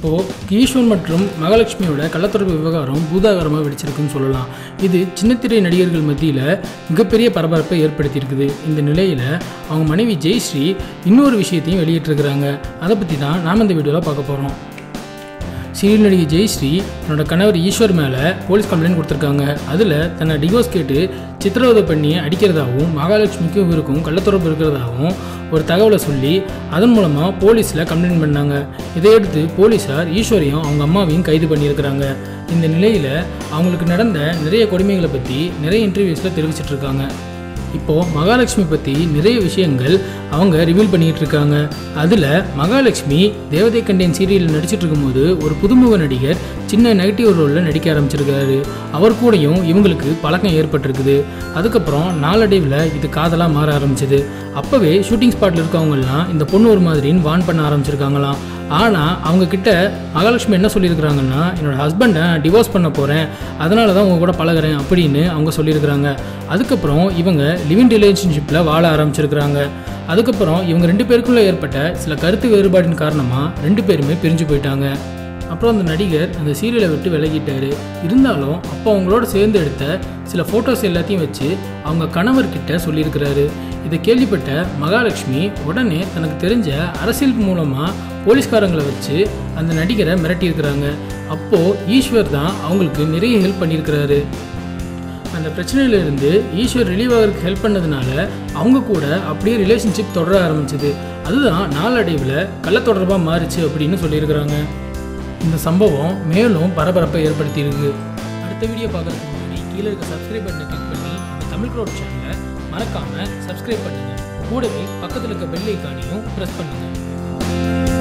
இப்போது ஈஸ்வன் மற்றும் மகாலட்சுமியோட கள்ளத்தொடர்பு விவகாரம் பூதாகரமாக வெடிச்சிருக்குன்னு சொல்லலாம் இது சின்னத்திரை நடிகர்கள் மத்தியில் மிகப்பெரிய பரபரப்பை ஏற்படுத்தியிருக்குது இந்த நிலையில் அவங்க மனைவி ஜெயஸ்ரீ இன்னொரு விஷயத்தையும் வெளியிட்டிருக்கிறாங்க அதை பற்றி தான் நாம் இந்த வீடியோவில் பார்க்க போகிறோம் சீரியல் நடிகை ஜெயஸ்ரீ தன்னோட கணவர் ஈஸ்வர் மேலே போலீஸ் கம்ப்ளைண்ட் கொடுத்துருக்காங்க அதில் தன்னை டிவோர்ஸ் கேட்டு சித்திரவதை பண்ணி அடிக்கிறதாகவும் மகாலட்சுமிக்கும் இவருக்கும் கள்ளத்தொடர்பு இருக்கிறதாகவும் ஒரு தகவலை சொல்லி அதன் மூலமாக போலீஸில் கம்ப்ளைண்ட் பண்ணாங்க இதையடுத்து போலீஸார் ஈஸ்வரையும் அவங்க அம்மாவையும் கைது பண்ணியிருக்கிறாங்க இந்த நிலையில் அவங்களுக்கு நடந்த நிறைய கொடுமைகளை பற்றி நிறைய இன்டர்வியூஸில் தெரிவிச்சிட்டு இருக்காங்க இப்போது மகாலட்சுமி பற்றி நிறைய விஷயங்கள் அவங்க ரிவீல் பண்ணிகிட்டு இருக்காங்க அதில் மகாலட்சுமி தேவதை கண்டேன் சீரியலில் நடிச்சிட்டு இருக்கும்போது ஒரு புதுமுக நடிகர் சின்ன நெகட்டிவ் ரோலில் நடிக்க ஆரம்பிச்சிருக்காரு அவர் கூடயும் இவங்களுக்கு பழக்கம் ஏற்பட்டிருக்குது அதுக்கப்புறம் நாளடைவில் இது காதலாக மாற ஆரம்பிச்சது அப்போவே ஷூட்டிங் ஸ்பாட்டில் இருக்கவங்கலாம் இந்த பொண்ணு ஒரு மாதிரின்னு வான் பண்ண ஆரம்பிச்சிருக்காங்களாம் ஆனால் அவங்க கிட்ட மகாலட்சுமி என்ன சொல்லியிருக்கிறாங்கன்னா என்னோட ஹஸ்பண்டை டிவோர்ஸ் பண்ண போகிறேன் அதனால தான் உங்க கூட பழகுறேன் அப்படின்னு அவங்க சொல்லியிருக்கிறாங்க அதுக்கப்புறம் இவங்க லிவிங் ரிலேஷன்ஷிப்பில் வாழ ஆரம்பிச்சிருக்கிறாங்க அதுக்கப்புறம் இவங்க ரெண்டு பேருக்குள்ளே ஏற்பட்ட சில கருத்து வேறுபாடின் காரணமாக ரெண்டு பேருமே பிரிஞ்சு போயிட்டாங்க அப்புறம் அந்த நடிகர் அந்த சீரியலை விட்டு விலகிட்டாரு இருந்தாலும் அப்போ அவங்களோட சேர்ந்து எடுத்த சில ஃபோட்டோஸ் எல்லாத்தையும் வச்சு அவங்க கணவர்கிட்ட சொல்லியிருக்கிறாரு இதை கேள்விப்பட்ட மகாலட்சுமி உடனே தனக்கு தெரிஞ்ச அரசியல் மூலமாக போலீஸ்காரங்களை வச்சு அந்த நடிகரை மிரட்டியிருக்கிறாங்க அப்போது ஈஸ்வர் தான் அவங்களுக்கு நிறைய ஹெல்ப் பண்ணியிருக்கிறாரு அந்த பிரச்சனையிலிருந்து ஈஸ்வர் ரிலீவ் ஆகிறதுக்கு ஹெல்ப் பண்ணதுனால அவங்க கூட அப்படியே ரிலேஷன்ஷிப் தொடர ஆரம்பிச்சது அதுதான் நாளடைவில் கள்ளத்தொடர்பாக மாறுச்சு அப்படின்னு சொல்லியிருக்கிறாங்க இந்த சம்பவம் மேலும் பரபரப்பை ஏற்படுத்தியிருக்கு அடுத்த வீடியோ பார்க்கறதுக்கு முன்னாடி கீழே இருக்க சப்ஸ்கிரைப் பட்டனை கிளிக் பண்ணி இந்த தமிழ் க்ரோட் சேனலை மறக்காமல் சப்ஸ்கிரைப் பண்ணுங்கள் கூடவே பக்கத்தில் இருக்க பெல் ஐக்கானையும் ப்ரெஸ் பண்ணுங்கள்